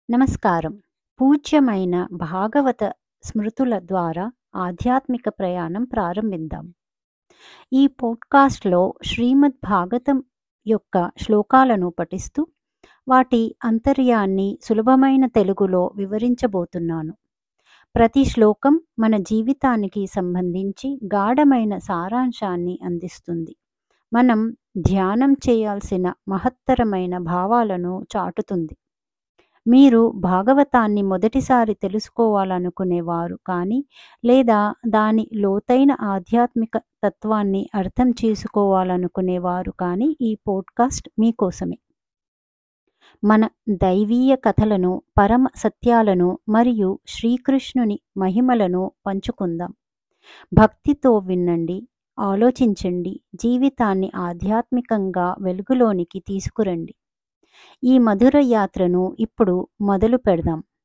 నమస్కారం పూజ్యమైన భాగవత స్మృతుల ద్వారా ఆధ్యాత్మిక ప్రయాణం ప్రారంభిద్దాం ఈ పోడ్కాస్ట్లో శ్రీమద్ భాగవతం యొక్క శ్లోకాలను పఠిస్తూ వాటి అంతర్యాన్ని సులభమైన తెలుగులో వివరించబోతున్నాను ప్రతి శ్లోకం మన జీవితానికి సంబంధించి గాఢమైన సారాంశాన్ని అందిస్తుంది మనం ధ్యానం చేయాల్సిన మహత్తరమైన భావాలను చాటుతుంది మీరు భాగవతాన్ని మొదటిసారి తెలుసుకోవాలనుకునేవారు కానీ లేదా దాని లోతైన ఆధ్యాత్మిక తత్వాన్ని అర్థం చేసుకోవాలనుకునేవారు కానీ ఈ పోడ్కాస్ట్ మీకోసమే మన దైవీయ కథలను పరమ సత్యాలను మరియు శ్రీకృష్ణుని మహిమలను పంచుకుందాం భక్తితో వినండి ఆలోచించండి జీవితాన్ని ఆధ్యాత్మికంగా వెలుగులోనికి తీసుకురండి ఈ మధుర యాత్రను ఇప్పుడు మొదలు పెడదాం